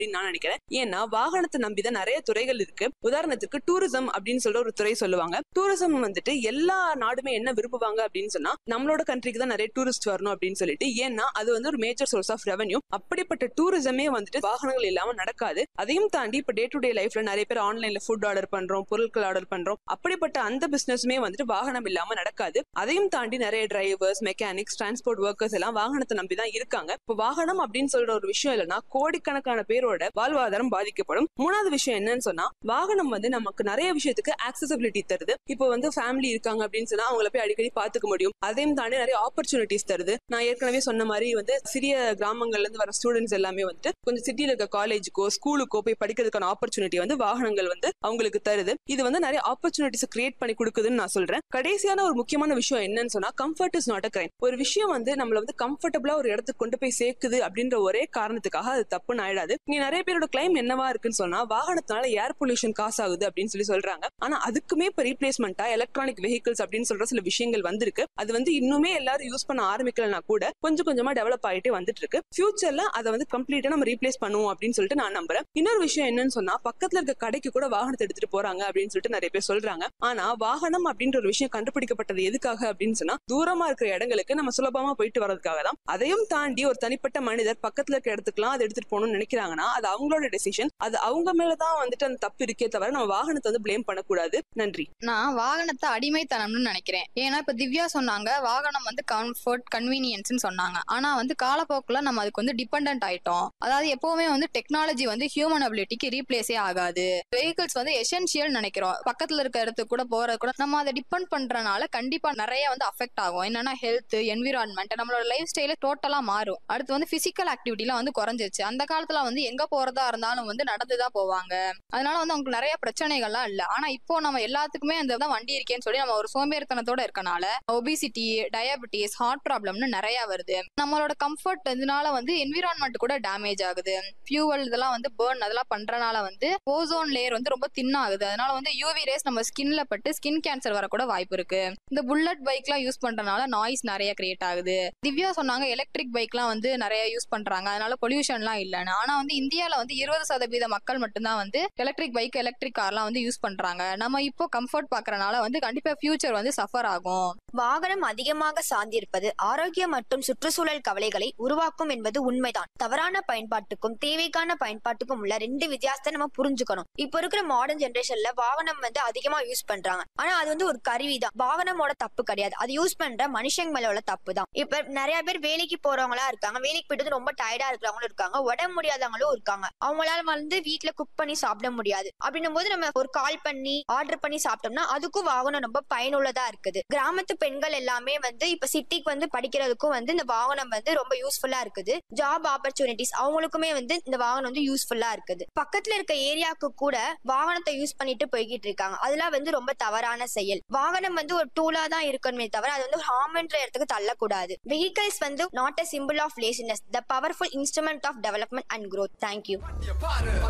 அப்படின்னு நான் நினைக்கிறேன் ஏன்னா வாகனத்தை நம்பிதான் நிறைய துறைகள் இருக்கு உதாரணத்துக்கு டூரிசம் அப்படின்னு சொல்ற ஒரு துறை சொல்லுவாங்க டூரிசம் வந்துட்டு எல்லா நாடுமே என்ன விரும்புவாங்க அப்படின்னு சொன்னா நம்மளோட கண்ட்ரிக்கு தான் நிறைய டூரிஸ்ட் வரணும் அப்படின்னு சொல்லிட்டு ஏன்னா அது வந்து ஒரு மேஜர் சோர்ஸ் ஆஃப் ரெவன்யூ அப்படிப்பட்ட டூரிசமே வந்துட்டு வாகனங்கள் இல்லாம நடக்காது அதையும் தாண்டி இப்ப டே டு டே லைஃப்ல நிறைய பேர் ஆன்லைன்ல ஃபுட் ஆர்டர் பண்றோம் பொருட்கள் ஆர்டர் பண்றோம் அப்படிப்பட்ட அந்த பிசினஸுமே வந்துட்டு வாகனம் இல்லாம நடக்காது அதையும் தாண்டி நிறைய டிரைவர்ஸ் மெக்கானிக்ஸ் டிரான்ஸ்போர்ட் ஒர்க்கர்ஸ் எல்லாம் வாகனத்தை நம்பி தான் இருக்காங்க இப்போ வாகனம் அப்படின்னு சொல்ற ஒரு விஷயம் இல்லைன்னா கோடிக்கணக்கான பேரோட வாழ்வாதாரம் பாதிக்கப்படும் மூணாவது விஷயம் என்னன்னு சொன்னா வாகனம் வந்து நமக்கு நிறைய விஷயத்துக்கு ஆக்சசபிலிட்டி தருது இப்போ வந்து ஃபேமிலி இருக்காங்க அப்படின்னு சொன்னா அவங்கள போய் அடிக்கடி பாத்துக்க முடியும் அதையும் தாண்டி நிறைய ஆப்பர்ச்சுனிட்டிஸ் தருது நான் ஏற்கனவே சொன்ன மாதிரி வந்து சிறிய கிராமங்கள்ல இருந்து வர ஸ்டூடெண்ட்ஸ் எல்லாமே வந்துட்டு கொஞ்சம் சிட்டில இருக்க காலேஜுக்கோ ஸ்கூலுக்கோ போய் படிக்கிறதுக்கான ஆப்பர்ச்சுனிட்டி வந்து வாகனங்கள் வந்து அவங்களுக்கு தருது இது வந்து நிறைய ஆப்பர்ச்சுனிட்டிஸ் கிரியேட் பண்ணி கொடுக்குதுன்னு நான் சொல்றேன் கடைசியான ஒரு முக்கியமான விஷயம் என்னன்னு சொன்னா comfort is not a crime ஒரு விஷயம் வந்து நம்மள வந்து கம்ஃபர்டபுளா ஒரு இடத்துக்கு கொண்டு போய் சேர்க்குது அப்படின்ற ஒரே காரணத்துக்காக அது தப்புன்னு ஆயிடாது இங்க நிறைய பேரோட கிளைம் என்னவா இருக்குன்னு சொன்னா வாகனத்தினால ஏர் பொல்யூஷன் காசு ஆகுது அப்படின்னு சொல்லி சொல்றாங்க ஆனா அதுக்குமே இப்ப ரீப்ளேஸ்மெண்டா எலக்ட்ரானிக் வெஹிக்கிள்ஸ் அப்படின்னு சொல்ற சில விஷயங்கள் வந்திருக்கு அது வந்து இன்னுமே எல்லாரும் யூஸ் பண்ண ஆரம்பிக்கலனா கூட கொஞ்சம் கொஞ்சமா டெவலப் ஆயிட்டே வந்துட்டு இருக்கு ஃபியூச்சர்ல அதை வந்து கம்ப்ளீட்டா நம்ம ரீப்ளேஸ் பண்ணுவோம் அப்படின்னு சொல்லிட்டு நான் நம்புறேன் இன்னொரு விஷயம் என்னன்னு சொன்னா பக்கத்துல இருக்க கடைக்கு கூட வாகனத்தை எடுத்துட்டு போறாங்க அப்படின்னு சொல்லிட்டு நிறைய பேர் சொல்றாங்க ஆனா வாகனம் அப்படின்ற ஒரு விஷயம் கண்டுபிடிக்கப்பட்டது எதுக்காக அப்படின்னு சொன்னா தூரமா இருக்கிற இடங்களுக்கு நம்ம சுலபமா போயிட்டு வர்றதுக்காக தான் அதையும் தாண்டி ஒரு தனிப்பட்ட மனிதர் பக்கத்துல இருக்க இடத்துக்குலாம் அதை எடுத்துட்டு போகணும்னு நினைக்கிறாங்கன்னா அது அவங்களோட டெசிஷன் அது அவங்க மேலதான் வந்துட்டு அந்த தப்பு இருக்கே தவிர நம்ம வாகனத்தை வந்து பிளேம் பண்ணக்கூடாது நன்றி நான் வாகனத்தை அடிமைத்தனம்னு நினைக்கிறேன் ஏன்னா இப்ப திவ்யா சொன்னாங்க வாகனம் வந்து கம்ஃபர்ட் கன்வீனியன்ஸ்னு சொன்னாங்க ஆனா வந்து காலப்போக்குல நம்ம அதுக்கு வந்து டிபெண்ட் ஆயிட்டோம் அதாவது எப்பவுமே வந்து டெக்னாலஜி வந்து ஹியூமன் அபிலிட்டிக்கு ரீப்ளேஸே ஆகாது வெஹிக்கிள்ஸ் வந்து எசென்சியல் நினைக்கிறோம் பக்கத்துல இருக்க இடத்துக்கு கூட போறது கூட நம்ம அதை டிபெண்ட் பண்றனால கண்டிப்பா நிறைய வந்து அஃபெக்ட் ஆகும் என்னன்னா ஹெல்த் என்விரான்மெண்ட் நம்மளோட லைஃப் ஸ்டைலே டோட்டலா மாறும் அடுத்து வந்து பிசிக்கல் ஆக்டிவிட்டிலாம் வந்து குறைஞ்சிருச்சு அந்த காலத்துல வந்து எங்க போறதா இருந்தாலும் வந்து நடந்துதான் போவாங்க அதனால வந்து அவங்களுக்கு நிறைய பிரச்சனைகள்லாம் இல்ல ஆனா இப்போ நம்ம எல்லாத்துக்குமே அந்த தான் வண்டி இருக்கேன்னு சொல்லி நம்ம ஒரு சோம்பேறித்தனத்தோட இருக்கனால ஒபிசிட்டி டயபிட்டிஸ் ஹார்ட் ப்ராப்ளம்னு நிறைய வருது நம்மளோட கம்ஃபர்ட் இதனால வந்து என்விரான்மெண்ட் கூட டேமேஜ் ஆகுது ஃபியூவல் இதெல்லாம் வந்து பேர்ன் அதெல்லாம் பண்றனால வந்து ஓசோன் லேயர் வந்து ரொம்ப தின் ஆகுது அதனால வந்து யூவி ரேஸ் நம்ம ஸ்கின்ல பட்டு ஸ்கின் கேன்சர் வரக்கூட வாய்ப்பு இருக்கு இந்த புல்லட் பைக்லாம் யூஸ் பண்றனால நாய்ஸ் நிறைய கிரியேட் ஆகுது திவ்யா சொன்னாங்க எலக்ட்ரிக் பைக்லாம் வந்து நிறைய யூஸ் பண்றாங்க அதனால பொல்யூஷன்லாம் இல்லைன்னு ஆனா வந்து இந்தியால வந்து இருபது சதவீத மக்கள் மட்டும்தான் வந்து எலக்ட்ரிக் பைக் எலக்ட்ரிக் கார்லாம் வந்து யூஸ் பண்றாங்க நம்ம இப்போ கம்ஃபர்ட் பாக்குறனால வந்து கண்டிப்பா ஃபியூச்சர் வந்து சஃபர் ஆகும் வாகனம் அதிகமாக சார்ந்திருப்பது ஆரோக்கியம் மற்றும் சுற்றுச்சூழல் கவலைகளை உருவாக்கும் என்பது உண்மைதான் தவறான பயன்பாட்டுக்கும் தேவைக்கான பயன்பாட்டுக்கும் உள்ள ரெண்டு வித்தியாசத்தை நம்ம புரிஞ்சுக்கணும் இப்போ இருக்கிற மாடர்ன் ஜெனரேஷன்ல வாகனம் வந்து அதிகமா யூஸ் பண்றாங்க ஆனா அது வந்து ஒரு கருவி தான் வாகனமோட தப்பு கிடையாது அது யூஸ் பண்ற மனுஷங்க மேல உள்ள தப்பு தான் இப்ப நிறைய பேர் வேலைக்கு போறவங்களா இருக்காங்க வேலைக்கு போயிட்டு வந்து ரொம்ப டயர்டா இருக்கிறவங்களும் இருக்காங்க உடம்பு முடியாதவங்களும் இருக்காங்க அவங்களால வந்து வீட்ல குக் பண்ணி சாப்பிட முடியாது அப்படின்னும் போது நம்ம ஒரு கால் பண்ணி ஆர்டர் பண்ணி சாப்பிட்டோம்னா அதுக்கும் வாகனம் ரொம்ப பயனுள்ளதா இருக்குது கிராமத்து பெண்கள் எல்லாமே வந்து இப்ப சிட்டிக்கு வந்து படிக்கிறதுக்கும் வந்து இந்த வாகனம் வந்து ரொம்ப யூஸ்ஃபுல்லா இருக்குது ஜாப் ஆப்பர்ச்சுனிட்டிஸ் அவங்களுக்குமே வந்து இந்த வாகனம் வந்து யூஸ்ஃபுல்லா இருக்குது பக்கத்துல இருக்க ஏரியாவுக்கு கூட வாகனத்தை யூஸ் பண்ணிட்டு போய்கிட்டு இருக்காங்க அதெல்லாம் வந்து ரொம்ப தவறான செயல் வாகனம் வந்து ஒரு டூலா தான் இருக்கணுமே தவிர அது வந்து ஹார்ம்ன்ற இடத்துக்கு தள்ளக்கூடாது வெஹிக்கல்ஸ் வந்து not a simple of laziness the powerful instrument of development and growth thank you